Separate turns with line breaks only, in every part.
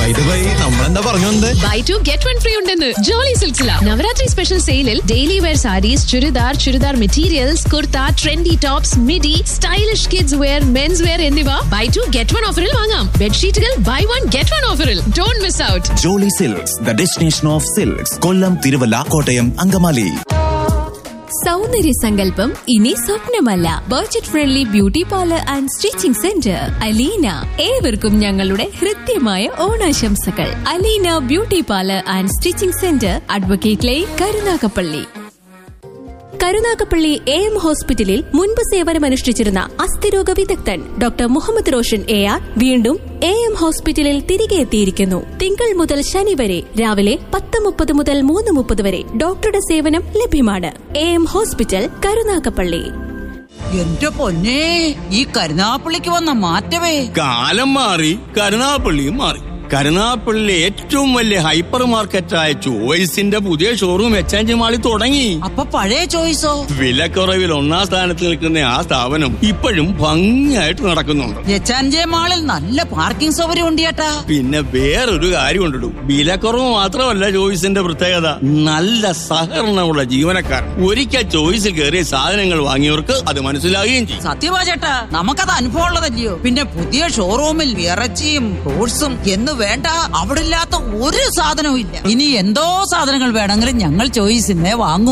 Bye bye നമ്മളെന്താ പറഞ്ഞു വന്നത്
buy two get one free ഉണ്ടെന്ന് ജോളി സിൽസില നവരാത്രി സ്പെഷ്യൽ സെയിലിൽ daily wear saris churidar churidar materials kurta trendy tops midi stylish kids wear mens wear എന്നിവ ബൈ ടു ഗെറ്റ് വൺ ഓഫറിൽ വാങ്ങാം ബെഡ്ഷീറ്റുകൾ ബൈ വൺ ഗെറ്റ് വൺ ഓഫറിൽ don't miss out
Jolly silks the destination of silks Kollam Thiruvalla Kottayam Angamaly
സൗന്ദര്യ സങ്കല്പം ഇനി സ്വപ്നമല്ല budget friendly beauty parlour and stitching centre Aleena ഏവർക്കും ഞങ്ങളുടെ ഹൃദ്യമായ ഓണാശംസകൾ Aleena beauty parlour and stitching centre advocate line Karunagappally Karunagappally A M ഹോസ്പിറ്റലിൽ മുൻപ് സേവനമനുഷ്ഠിച്ചിരുന്ന അസ്ഥിരോഗ വിദഗ്ധൻ doctor Muhammad Roshan A R വീണ്ടും എ എം ഹോസ്പിറ്റലിൽ തിരികെ എത്തിയിരിക്കുന്നു തിങ്കൾ മുതൽ ശനി വരെ രാവിലെ പത്ത് മുപ്പത് മുതൽ മൂന്ന് മുപ്പത് വരെ ഡോക്ടറുടെ സേവനം ലഭ്യമാണ് എ എം ഹോസ്പിറ്റൽ കരുനാഗപ്പള്ളി
എന്റെ പൊന്നേ ഈ കരുനാപ്പള്ളിക്ക് വന്ന മാറ്റമേ
കാലം മാറി കരുനാപ്പള്ളിയും മാറി കരുനാപ്പള്ളിയിലെ ഏറ്റവും വലിയ ഹൈപ്പർ മാർക്കറ്റായ ചോയ്സിന്റെ പുതിയ ഷോറൂം എച്ച് മാളിൽ തുടങ്ങി
അപ്പൊ പഴയ ചോയ്സോ
വിലക്കുറവിൽ ഒന്നാം സ്ഥാനത്ത് നിൽക്കുന്ന ആ സ്ഥാപനം ഇപ്പോഴും ഭംഗിയായിട്ട് നടക്കുന്നുണ്ട്
എച്ചാൻജെ മാളിൽ നല്ല പാർക്കിംഗ് സൗകര്യം ഉണ്ട് ചേട്ടാ
പിന്നെ വേറൊരു കാര്യം കൊണ്ടിടും വിലക്കുറവ് മാത്രമല്ല ചോയ്സിന്റെ പ്രത്യേകത നല്ല സഹകരണമുള്ള ജീവനക്കാർ ഒരിക്കൽ ചോയ്സിൽ കയറിയ സാധനങ്ങൾ വാങ്ങിയവർക്ക് അത് മനസ്സിലാകുകയും ചെയ്യും
സത്യമാ ചേട്ടാ നമുക്കത് അനുഭവം ഉള്ളതല്ലയോ പിന്നെ പുതിയ ഷോറൂമിൽ ഇറച്ചിയും ഫ്രൂട്ട്സും എന്ന് വേണ്ട അവിടെ ഇല്ലാത്ത ഒരു സാധനവും ഇല്ല ഇനി എന്തോ സാധനങ്ങൾ വേണമെങ്കിലും ഞങ്ങൾ ചോയ്സിനെ വാങ്ങൂ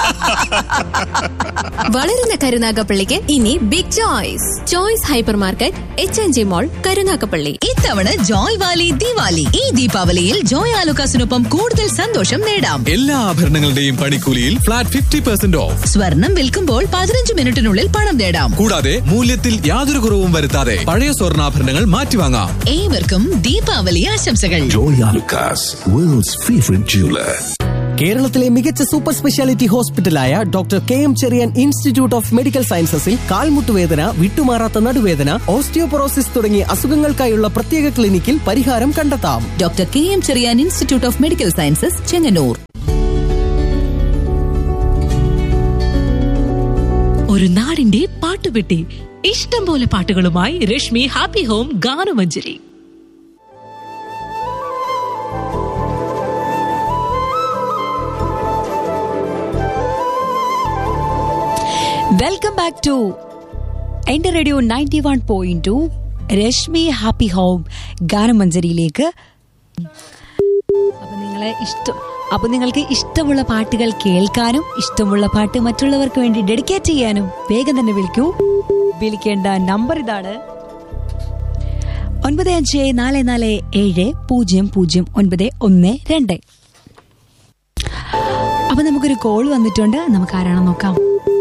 വളരുന്ന കരുനാഗപ്പള്ളിക്ക് ഇനി big choice choice hyper market H N G mall Karunagappally
ഇത്തവണ ജോയ് വാലി ദിവാലി ഈ ദീപാവലിയിൽ ജോയ് ആലുക്കാസിനൊപ്പം കൂടുതൽ സന്തോഷം നേടാം
എല്ലാ ആഭരണങ്ങളുടെയും പണിക്കൂലിയിൽ ഫ്ലാറ്റ് ഫിഫ്റ്റി പെർസെന്റ് ഓഫ്
സ്വർണം വിൽക്കുമ്പോൾ പതിനഞ്ച് മിനിറ്റിനുള്ളിൽ പണം നേടാം
കൂടാതെ മൂല്യത്തിൽ യാതൊരു കുറവും വരുത്താതെ പഴയ സ്വർണ്ണാഭരണങ്ങൾ മാറ്റിവാങ്ങാം
ഏവർക്കും ദീപാവലി ആശംസകൾ
Jolly Alukkas world's favourite jeweller
കേരളത്തിലെ മികച്ച സൂപ്പർ സ്പെഷ്യാലിറ്റി ഹോസ്പിറ്റലായ doctor K M Cherian institute of medical സയൻസസിൽ കാൽമുട്ടുവേദന വിട്ടുമാറാത്ത നടുവേദന ഓസ്റ്റിയോപൊറോസിസ് തുടങ്ങിയ അസുഖങ്ങൾക്കായുള്ള പ്രത്യേക ക്ലിനിക്കിൽ പരിഹാരം കണ്ടെത്താം
doctor K M Cherian institute of medical sciences Chengannur ഒരു നാടിന്റെ പാട്ടുപെട്ടി ഇഷ്ടം പോലെ പാട്ടുകളുമായി Rashmi happy home Ganamanjari
welcome back to എന്റെ radio ninety one point two Rashmi happy home ഗാനമഞ്ജരിയിലേക്ക് അപ്പൊ നിങ്ങളെ ഇഷ്ടം അപ്പൊ നിങ്ങൾക്ക് ഇഷ്ടമുള്ള പാട്ടുകൾ കേൾക്കാനും ഇഷ്ടമുള്ള പാട്ട് മറ്റുള്ളവർക്ക് വേണ്ടി ഡെഡിക്കേറ്റ് ചെയ്യാനും വേഗം തന്നെ വിളിക്കൂ വിളിക്കേണ്ട നമ്പർ ഇതാണ് ഒൻപത് അഞ്ച് നാല് നാല് ഏഴ് പൂജ്യം പൂജ്യം ഒൻപത് ഒന്ന് രണ്ട് അപ്പൊ നമുക്കൊരു കോൾ വന്നിട്ടുണ്ട് നമുക്ക് ആരാണെന്ന് നോക്കാം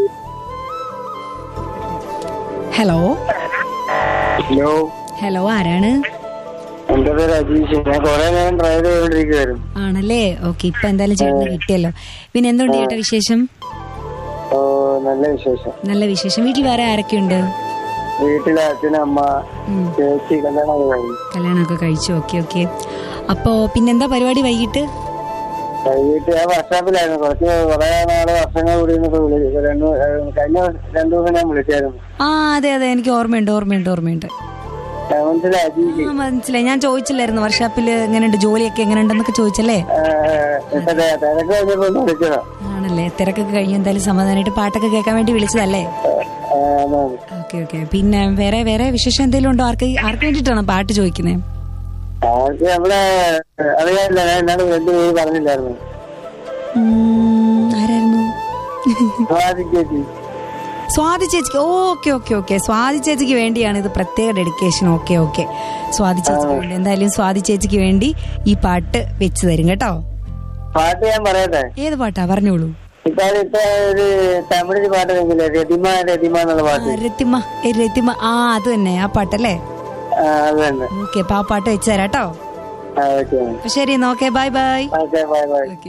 ഹലോ
ഹലോ
ഹലോ ആരാണ്
എന്റെ പേര് അജീഷ് ഞാൻ കുറെ നേരം ഡ്രൈവ് ചെയ്തോണ്ടിരിക്കുവായിരുന്നു
ആണല്ലേ ഓക്കെ ഇപ്പൊ എന്തായാലും ചേട്ടന് കിട്ടിയല്ലോ പിന്നെ എന്തുണ്ട് ചേട്ടാ വിശേഷം
ഓ നല്ല വിശേഷം
നല്ല വിശേഷം വീട്ടിൽ വേറെ ആരൊക്കെയുണ്ട്
വീട്ടിലെ അച്ഛനും അമ്മ ചേച്ചി കല്യാണം ഒക്കെ കഴിഞ്ഞു
കല്യാണമൊക്കെ കഴിച്ചു ഓക്കെ ഓക്കെ അപ്പോ പിന്നെന്താ പരിപാടി വൈകിട്ട്
വൈകിട്ട് ഞാൻ വർഷാപ്പിലായിരുന്നു കുറച്ച് കുറെ നാള് വർഷങ്ങൾ കൂടി ഇരുന്നപ്പോ വിളിച്ചു രണ്ടു കഴിഞ്ഞ രണ്ടു ദിവസം ഞാൻ വിളിച്ചായിരുന്നു
ആ അതെ അതെ എനിക്ക് ഓർമ്മയുണ്ട് ഓർമ്മയുണ്ട് ഓർമ്മയുണ്ട്
ഞാൻ മനസ്സിലായി അജീഷ്
ആ, മനസ്സിലായി ഞാൻ ചോദിച്ചില്ലായിരുന്നു വർഷാപ്പില് എങ്ങനെയുണ്ട് ജോലിയൊക്കെ എങ്ങനെയുണ്ടെന്നൊക്കെ ചോദിച്ചല്ലേ
ഇപ്പൊ ദേ തിരക്ക് കഴിഞ്ഞപ്പോ ഒന്ന് വിളിച്ചതാ
ആണല്ലേ തിരക്കൊക്കെ കഴിഞ്ഞ് എന്തായാലും സമാധാനമായിട്ട് പാട്ടൊക്കെ കേൾക്കാൻ വേണ്ടി വിളിച്ചതല്ലേ
ആ, അതാണ്.
ഓക്കെ ഓക്കെ പിന്നെ വേറെ വേറെ വിശേഷം എന്തെങ്കിലും ഉണ്ടോ ആർക്ക് ആർക്ക് വേണ്ടിയിട്ടാണ് പാട്ട് ചോദിക്കുന്നത്
ആൾക്ക് നമ്മളെ അറിയാനില്ല ഞാൻ എന്നാണ് രണ്ടു പേര് പറഞ്ഞില്ലായിരുന്നു
ആരായിരുന്നു
സ്വാതി ചേച്ചി
സ്വാതി ചേച്ചിക്ക് ഓക്കെ ഓക്കെ ഓക്കെ സ്വാതി ചേച്ചിക്ക് വേണ്ടിയാണ് ഇത് പ്രത്യേക ഡെഡിക്കേഷൻ ഓക്കെ ഓക്കെ സ്വാതി ചേച്ചിക്ക് വേണ്ടി എന്തായാലും സ്വാതി ചേച്ചിക്ക് വേണ്ടി ഈ പാട്ട് വെച്ച് തരും കേട്ടോ
പാട്ട് ഞാൻ പറയട്ടെ
ഏത് പാട്ടാ പറഞ്ഞോളൂ
ഇപ്പൊ ഇപ്പൊ ഒരു തമിഴ് പാട്ട് വെക്കില്ലേ രതിമ രതിമ എന്നുള്ള
ആ,
പാട്ട്
രത്തിമ ഏ, രത്തിമ ആ അത് തന്നെ ആ പാട്ടല്ലേ
ആ, അത് തന്നെ
ഓക്കെ അപ്പൊ ആ പാട്ട് വെച്ച് തരാം കേട്ടോ
ആ ഓക്കെ
അപ്പൊ ശരി എന്നാ okay bye bye
okay bye bye
okay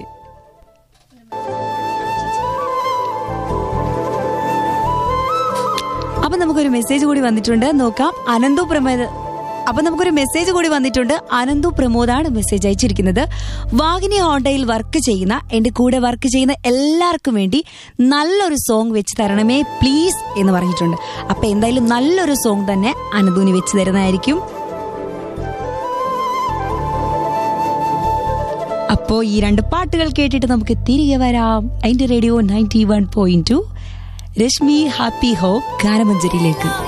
അപ്പൊ നമുക്കൊരു മെസ്സേജ് കൂടി വന്നിട്ടുണ്ട് നോക്കാം അനന്തു പ്രമോദ് അപ്പൊ നമുക്കൊരു മെസ്സേജ് കൂടി വന്നിട്ടുണ്ട് അനന്തു പ്രമോദാണ് മെസ്സേജ് അയച്ചിരിക്കുന്നത് വാഗിനി ഹോണ്ടയിൽ വർക്ക് ചെയ്യുന്ന എന്റെ കൂടെ വർക്ക് ചെയ്യുന്ന എല്ലാവർക്കും വേണ്ടി നല്ലൊരു സോങ് വെച്ച് തരണമേ പ്ലീസ് എന്ന് പറഞ്ഞിട്ടുണ്ട് അപ്പൊ എന്തായാലും നല്ലൊരു സോങ് തന്നെ അനന്തുവിന് വെച്ച് തരുന്നതായിരിക്കും അപ്പോ ഈ രണ്ട് പാട്ടുകൾ കേട്ടിട്ട് നമുക്ക് തിരികെ വരാം അതിന്റെ radio ninety one point two Rashmi happy hope ഗാനമഞ്ജരിയിലേക്ക്